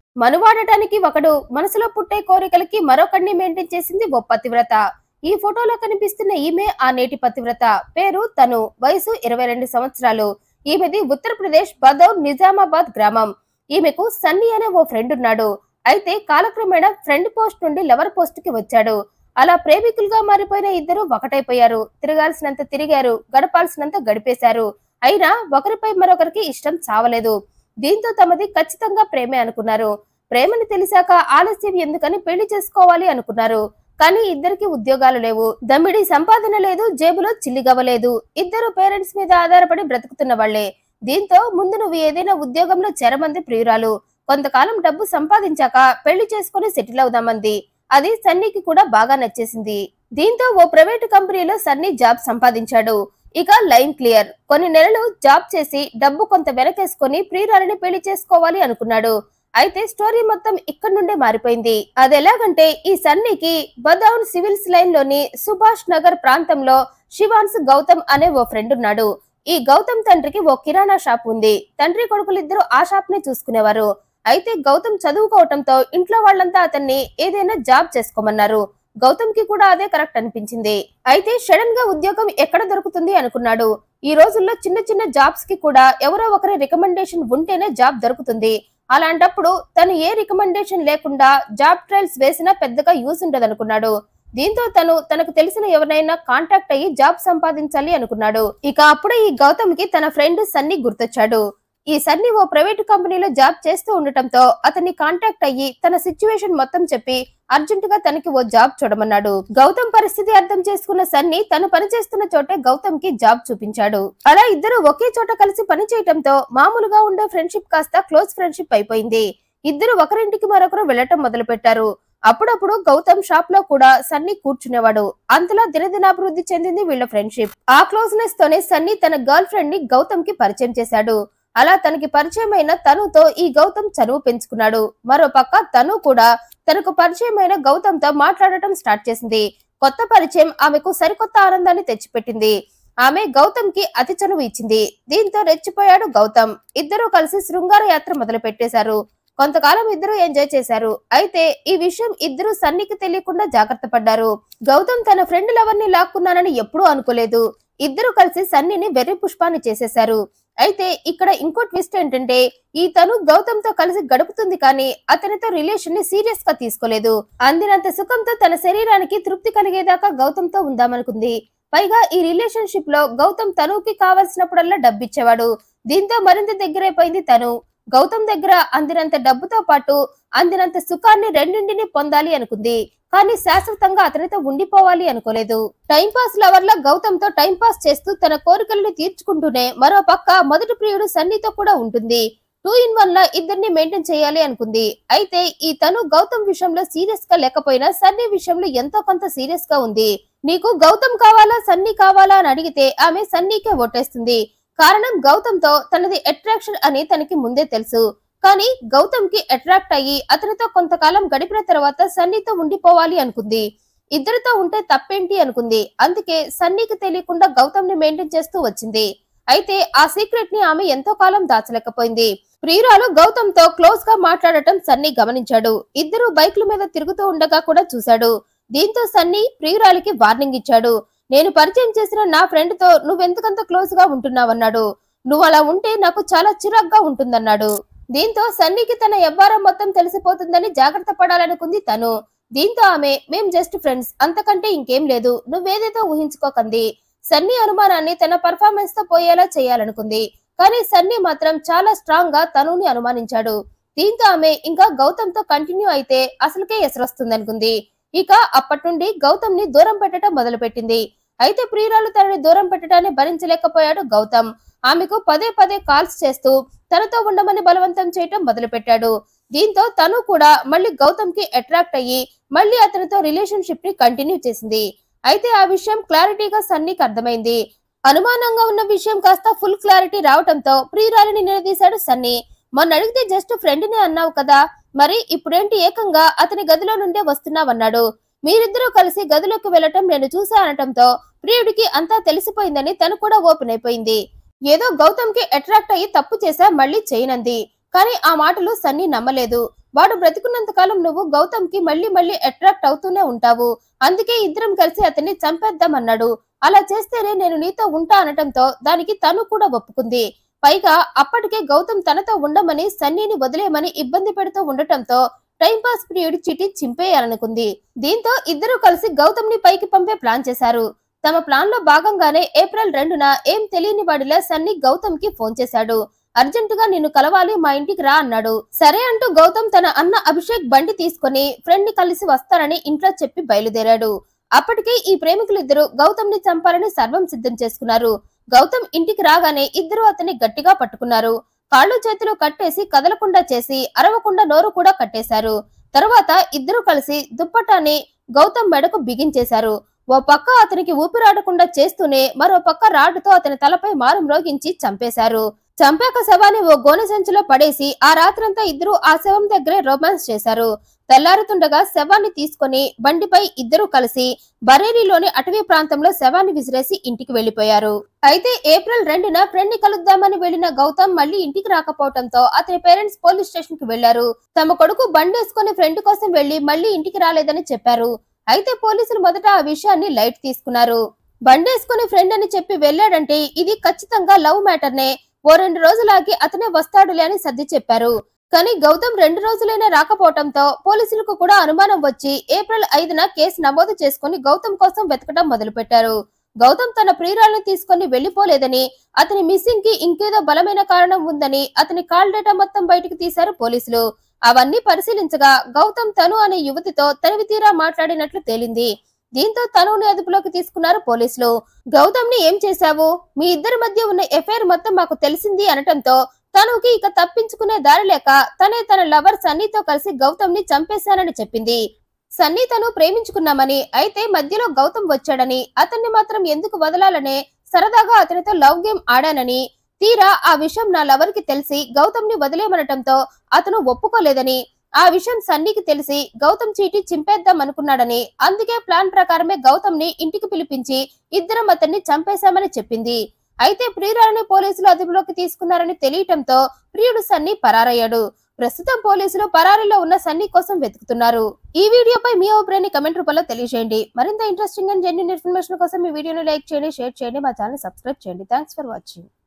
మనువాడటానికి ఒకడు మనసులో పుట్టే కోరికలకి మరొకడిని మెయింటైన్ చేసింది ఓ పతివ్రత ఈ ఫోటోలో కనిపిస్తున్న ఈమె ఆ నేటి పతివ్రత పేరు తను వయసు ఇరవై రెండు సంవత్సరాలు ఈమెది ఉత్తరప్రదేశ్ బదౌర్ నిజామాబాద్ గ్రామం ఈమెకు సన్నీ అనే ఓ ఫ్రెండ్ ఉన్నాడు అయితే కాలక్రమేణా ఫ్రెండ్ పోస్ట్ నుండి లవర్ పోస్ట్ కి వచ్చాడు అలా ప్రేమికులుగా మారిపోయిన ఇద్దరు ఒకటైపోయారు తిరగాల్సినంత తిరిగారు గడపాల్సినంత గడిపేశారు అయినా ఒకరిపై మరొకరికి ఇష్టం చావలేదు దీంతో తమది ఖచ్చితంగా ప్రేమే అనుకున్నారు ప్రేమని తెలిసాక ఆలస్యం ఎందుకని పెళ్లి చేసుకోవాలి అనుకున్నారు కానీ ఇద్దరికి ఉద్యోగాలు లేవు దమ్మిడి సంపాదన లేదు జేబులో చిల్లిగవ్వలేదు ఇద్దరు పేరెంట్స్ మీద ఆధారపడి బ్రతుకుతున్న వాళ్లే దీంతో ముందు నువ్వు ఏదైనా ఉద్యోగంలో చేరమంది ప్రియురాలు కొంతకాలం డబ్బు సంపాదించాక పెళ్లి చేసుకుని సెటిల్ అవుదామంది అది సన్నీకి కూడా బాగా నచ్చేసింది దీంతో ఓ ప్రైవేటు కంపెనీలో సన్నీ జాబ్ సంపాదించాడు ఇక లైన్ క్లియర్ కొన్ని నెలలు జాబ్ చేసి డబ్బు కొంత వెనకేసుకొని ప్రియురాలిని పెళ్లి చేసుకోవాలి అనుకున్నాడు అయితే స్టోరీ మొత్తం ఇక్కడ నుండే మారిపోయింది అది ఎలాగంటే ఈ సన్నీకి బదౌన్ సివిల్స్ లైన్ లోని సుభాష్ నగర్ ప్రాంతంలో శివాన్స్ గౌతమ్ అనే ఓ ఫ్రెండ్ ఉన్నాడు ఈ గౌతమ్ తండ్రికి ఓ కిరాణా షాప్ ఉంది తండ్రి కొడుకులిద్దరూ ఆ షాప్ ని చూసుకునేవారు అయితే గౌతమ్ చదువుకోవటంతో ఇంట్లో వాళ్ళంతా అతన్ని ఏదైనా జాబ్ చేసుకోమన్నారు గౌతమ్ కి కూడా అదే కరెక్ట్ అనిపించింది అయితే సడన్ గా ఉద్యోగం ఎక్కడ దొరుకుతుంది అనుకున్నాడు ఈ రోజుల్లో చిన్న చిన్న జాబ్స్ కి కూడా ఎవరో ఒకరి రికమెండేషన్ ఉంటేనే జాబ్ దొరుకుతుంది అలాంటప్పుడు తను ఏ రికమెండేషన్ లేకుండా జాబ్ ట్రయల్స్ వేసినా పెద్దగా యూజ్ ఉండదనుకున్నాడు దీంతో తను తనకు తెలిసిన ఎవరినైనా కాంటాక్ట్ అయ్యి జాబ్ సంపాదించాలి అనుకున్నాడు ఇక అప్పుడే ఈ గౌతమ్ కి తన ఫ్రెండ్ సన్నీ గుర్తొచ్చాడు ఈ సన్నీ ఓ ప్రైవేట్ కంపెనీలో జాబ్ చేస్తూ ఉండటంతో అతన్ని కాంటాక్ట్ అయ్యి తన సిచ్యువేషన్ మొత్తం చెప్పి అర్జెంట్ గా తనకి ఓ జాబ్ చూడమన్నాడు గౌతమ్ పరిస్థితి అర్థం చేసుకున్న సన్నీ తను పనిచేస్తున్న చోటే గౌతమ్ కి జాబ్ చూపించాడు అలా ఇద్దరు ఒకే చోట కలిసి పని చేయటంతో మామూలుగా ఉండే ఫ్రెండ్షిప్ కాస్త క్లోజ్ ఫ్రెండ్షిప్ అయిపోయింది ఇద్దరు ఒకరింటికి మరొకరు వెళ్లటం మొదలు పెట్టారు అప్పుడప్పుడు గౌతమ్ షాప్ లో కూడా సన్నీ కూర్చునేవాడు అంతలో దినదినాభివృద్ధి చెందింది వీళ్ళ ఫ్రెండ్షిప్ ఆ క్లోజ్నెస్ తోనే సన్నీ తన గర్ల్ ఫ్రెండ్ ని గౌతమ్ కి పరిచయం చేశాడు అలా తనకి పరిచయమైన తనుతో ఈ గౌతమ్ చనువు పెంచుకున్నాడు మరో పక్క తను కూడా తనకు పరిచయమైన గౌతమ్ తో మాట్లాడటం స్టార్ట్ చేసింది కొత్త పరిచయం ఆమెకు సరికొత్త ఆనందాన్ని తెచ్చిపెట్టింది ఆమె గౌతమ్ కి అతి చనువు ఇచ్చింది దీంతో రెచ్చిపోయాడు గౌతమ్ ఇద్దరూ కలిసి శృంగార యాత్ర మొదలు పెట్టేశారు కొంతకాలం ఇద్దరు ఎంజాయ్ చేశారు అయితే ఈ విషయం ఇద్దరు సన్నీకి తెలియకుండా జాగ్రత్త పడ్డారు గౌతమ్ తన ఫ్రెండ్ లవర్ని లాక్కున్నానని ఎప్పుడూ అనుకోలేదు ఇద్దరు కలిసి సన్నీని వెర్రి పుష్పాన్ని చేసేశారు అయితే ఇక్కడ ఇంకో ట్విస్ట్ ఏంటంటే ఈ తను గౌతమ్ తో కలిసి గడుపుతుంది కానీ అతనితో రిలేషన్ ని సీరియస్ గా తీసుకోలేదు అందినంత సుఖంతో తన శరీరానికి తృప్తి కలిగేదాకా గౌతమ్ తో ఉందామనుకుంది పైగా ఈ రిలేషన్షిప్ లో గౌతమ్ తనుకి కావలసినప్పుడల్లా డబ్బిచ్చేవాడు దీంతో మరింత దగ్గరైపోయింది తను గౌతమ్ దగ్గర అందినంత డబ్బుతో పాటు అందినంత సుఖాన్ని రెండింటిని పొందాలి అనుకుంది కానీ శాశ్వతంగా అతనితో ఉండిపోవాలి అనుకోలేదు టైం పాస్ లవర్ లా గౌతమ్ తో టైం పాస్ చేస్తూ తన కోరికలను తీర్చుకుంటూనే మరో పక్క మొదటి ప్రియుడు సన్నీతో కూడా ఉంటుంది టూ ఇన్ వన్ లా ఇద్దరిని మెయింటైన్ చేయాలి అనుకుంది అయితే ఈ తను గౌతమ్ విషయంలో సీరియస్ గా లేకపోయినా సన్నీ విషయంలో ఎంతో కొంత సీరియస్ గా ఉంది నీకు గౌతమ్ కావాలా సన్నీ కావాలా అని అడిగితే ఆమె సన్నీకే ఓటేస్తుంది కారణం గౌతమ్ తో తనది అట్రాక్షన్ అని తనకి ముందే తెలుసు కానీ గౌతమ్ కి అట్రాక్ట్ అయ్యి అతనితో కొంతకాలం గడిపిన తర్వాత సన్నీతో ఉండిపోవాలి అనుకుంది ఇద్దరితో ఉంటే తప్పేంటి అనుకుంది అందుకే సన్నీకి తెలియకుండా గౌతమ్ ని మెయింటైన్ చేస్తూ వచ్చింది అయితే ఆ సీక్రెట్ ని ఆమె ఎంతో కాలం దాచలేకపోయింది ప్రియురాలు గౌతమ్ తో క్లోజ్ గా మాట్లాడటం సన్నీ గమనించాడు ఇద్దరు బైక్ల మీద తిరుగుతూ ఉండగా కూడా చూశాడు దీంతో సన్నీ ప్రియురాలికి వార్నింగ్ ఇచ్చాడు నేను పరిచయం చేసిన నా ఫ్రెండ్ తో నువ్వెందుకంత క్లోజ్ గా ఉంటున్నావన్నాడు నువ్వు అలా ఉంటే నాకు చాలా చిరాగ్గా ఉంటుందన్నాడు దీంతో సన్నీకి తన వ్యవహారం మొత్తం తెలిసిపోతుందని జాగ్రత్త పడాలనుకుంది తను దీంతో ఆమె మేం జస్ట్ ఫ్రెండ్స్ అంతకంటే ఇంకేం లేదు నువ్వేదేదో ఊహించుకోకంది సన్నీ అనుమానాన్ని తన పర్ఫార్మెన్స్ తో పోయేలా చేయాలనుకుంది కానీ సన్నీ మాత్రం చాలా స్ట్రాంగ్ గా తనుని అనుమానించాడు దీంతో ఆమె ఇంకా గౌతమ్ తో కంటిన్యూ అయితే అసలుకే ఎసరొస్తుందనుకుంది ఇక అప్పటి నుండి గౌతమ్ ని దూరం పెట్టడం మొదలుపెట్టింది అయితే ప్రియురాలు తనని దూరం పెట్టడాన్ని భరించలేకపోయాడు గౌతమ్ ఆమెకు పదే పదే కాల్స్ చేస్తూ తనతో ఉండమని బలవంతం చేయటం మొదలుపెట్టాడు దీంతో తను కూడా మళ్ళీ గౌతమ్ కి అట్రాక్ట్ అయ్యి మళ్ళీ అతనితో రిలేషన్షిప్ ని కంటిన్యూ చేసింది అయితే ఆ విషయం క్లారిటీగా సన్నీకి అర్థమైంది అనుమానంగా ఉన్న విషయం కాస్త ఫుల్ క్లారిటీ రావటంతో ప్రియురాలిని నిలదీశాడు సన్నీ మొన్న అడిగితే జస్ట్ ఫ్రెండ్ ని అన్నావు కదా మరి ఇప్పుడేంటి ఏకంగా అతని గదిలో నుండే వస్తున్నావన్నాడు మీరిద్దరూ కలిసి గదిలోకి వెళ్లటం నేను చూసా అనటంతో ప్రియుడికి అంతా తెలిసిపోయిందని తను కూడా ఓపెన్ అయిపోయింది ఏదో గౌతమ్ కి అట్రాక్ట్ అయ్యి తప్పు చేశా మళ్ళీ చేయనంది కానీ ఆ మాటలు సన్నీ నమ్మలేదు వాడు బ్రతికున్నంత కాలం నువ్వు గౌతమ్ కి మళ్ళీ మళ్ళీ అట్రాక్ట్ అవుతూనే ఉంటావు అందుకే ఇద్దరం కలిసి అతన్ని చంపేద్దామన్నాడు అలా చేస్తేనే నేను నీతో ఉంటా అనటంతో దానికి తను కూడా ఒప్పుకుంది పైగా అప్పటికే గౌతమ్ తనతో ఉండమని సన్నీని వదిలేయమని ఇబ్బంది పెడుతూ ఉండటంతో టైంపాస్ ప్రియుడి చిటి చింపేయాలనుకుంది దీంతో ఇద్దరూ కలిసి గౌతమ్ ని పైకి పంపే ప్లాన్ చేశారు తమ ప్లాన్ లో భాగంగానే ఏప్రిల్ రెండున ఏం తెలియని వాడిలా సన్నీ గౌతమ్ కి ఫోన్ చేశాడు అర్జెంటుగా నిన్ను కలవాలి మా ఇంటికి రా అన్నాడు సరే అంటూ గౌతమ్ తన అన్న అభిషేక్ బండి తీసుకుని ఫ్రెండ్ ని కలిసి వస్తారని ఇంట్లో చెప్పి బయలుదేరాడు అప్పటికే ఈ ప్రేమికులిద్దరూ గౌతమ్ ని చంపాలని సర్వం సిద్ధం చేసుకున్నారు గౌతమ్ ఇంటికి రాగానే ఇద్దరు అతన్ని గట్టిగా పట్టుకున్నారు కాళ్ళు చేతులు కట్టేసి కదలకుండా చేసి అరవకుండా నోరు కూడా కట్టేశారు తరువాత ఇద్దరు కలిసి దుప్పటాన్ని గౌతమ్ మెడకు బిగించేశారు ఓ పక్క అతనికి ఊపిరాడకుండా చేస్తూనే మరో పక్క రాడ్డుతో అతని తలపై మారం రోగించి చంపేశారు చంపాక శవాన్ని ఓ గోనె సంచిలో పడేసి ఆ రాత్రంతా ఇద్దరు ఆ శవం దగ్గరే రొమాన్స్ చేశారు తెల్లారుతుండగా శవాన్ని తీసుకొని బండిపై ఇద్దరు కలిసి బరేలీలోని అటవీ ప్రాంతంలో శవాన్ని విసిరేసి ఇంటికి వెళ్లిపోయారు అయితే ఏప్రిల్ రెండున ఫ్రెండ్ ని కలుద్దామని వెళ్లిన గౌతమ్ మళ్ళీ ఇంటికి రాకపోవడంతో అతని పేరెంట్స్ పోలీస్ స్టేషన్ కి వెళ్లారు తమ కొడుకు బండేసుకుని ఫ్రెండ్ కోసం వెళ్లి మళ్ళీ ఇంటికి రాలేదని చెప్పారు అయితే పోలీసులు మొదట ఆ విషయాన్ని లైట్ తీసుకున్నారు బండేసుకుని ఫ్రెండ్ అని చెప్పి వెళ్ళాడంటే ఇది ఖచ్చితంగా లవ్ మ్యాటర్నే ఓ రెండు రోజులాగి అతనే వస్తాడులే అని సర్ది చెప్పారు కానీ గౌతమ్ రెండు రోజులైనా రాకపోవడంతో పోలీసులకు కూడా అనుమానం వచ్చి ఏప్రిల్ ఐదున కేసు నమోదు చేసుకుని గౌతమ్ కోసం వెతకడం మొదలుపెట్టారు గౌతమ్ తన ప్రియురాలను తీసుకుని వెళ్లిపోలేదని అతని మిస్సింగ్ కి ఇంకేదో బలమైన కారణం ఉందని అతని కాల్ డేటా మొత్తం బయటకు తీశారు పోలీసులు అవన్నీ పరిశీలించగా గౌతమ్ తను అనే యువతితో తనివి తీరా మాట్లాడినట్లు తేలింది దీంతో తనుని అదుపులోకి తీసుకున్నారు పోలీసులు గౌతమ్ ని ఏం చేశావు మీ ఇద్దరి మధ్య ఉన్న ఎఫ్ఐఆర్ మొత్తం మాకు తెలిసింది అనటంతో తనుకి ఇక తప్పించుకునే దారి లేక తనే తన లవర్ సన్నీతో కలిసి గౌతమ్ ని చంపేశానని చెప్పింది సన్నీ తను ప్రేమించుకున్నామని అయితే మధ్యలో గౌతమ్ వచ్చాడని అతన్ని మాత్రం ఎందుకు వదలాలనే సరదాగా అతనితో లవ్ గేమ్ ఆడానని తీరా ఆ విషయం నా లవర్ కి తెలిసి గౌతమ్ ని వదిలేమనటంతో అతను ఒప్పుకోలేదని ఆ విషయం సన్నీకి తెలిసి గౌతమ్ చీటి చింపేద్దాం అనుకున్నాడని అందుకే ప్లాన్ ప్రకారమే గౌతమ్ ని ఇంటికి పిలిపించి ఇద్దరం అతన్ని చంపేశామని చెప్పింది అయితే ప్రియురాలని పోలీసులు అదుపులోకి తీసుకున్నారని తెలియటంతో ప్రియుడు సన్నీ పరారయ్యాడు ప్రస్తుతం పోలీసులు పరారీలో ఉన్న సన్నీ కోసం వెతుకుతున్నారు ఈ వీడియోపై మీ అభిప్రాయాన్ని కమెంట్ రూపంలో తెలియజేయండి మరింత ఇంట్రెస్టింగ్ అండ్ జెన్యున్ ఇన్ఫర్మేషన్ కోసం ఈ వీడియోని లైక్ చేయండి షేర్ చేయండి మా ఛానల్ సబ్స్క్రైబ్ చేయండి థ్యాంక్స్ ఫర్ వాచింగ్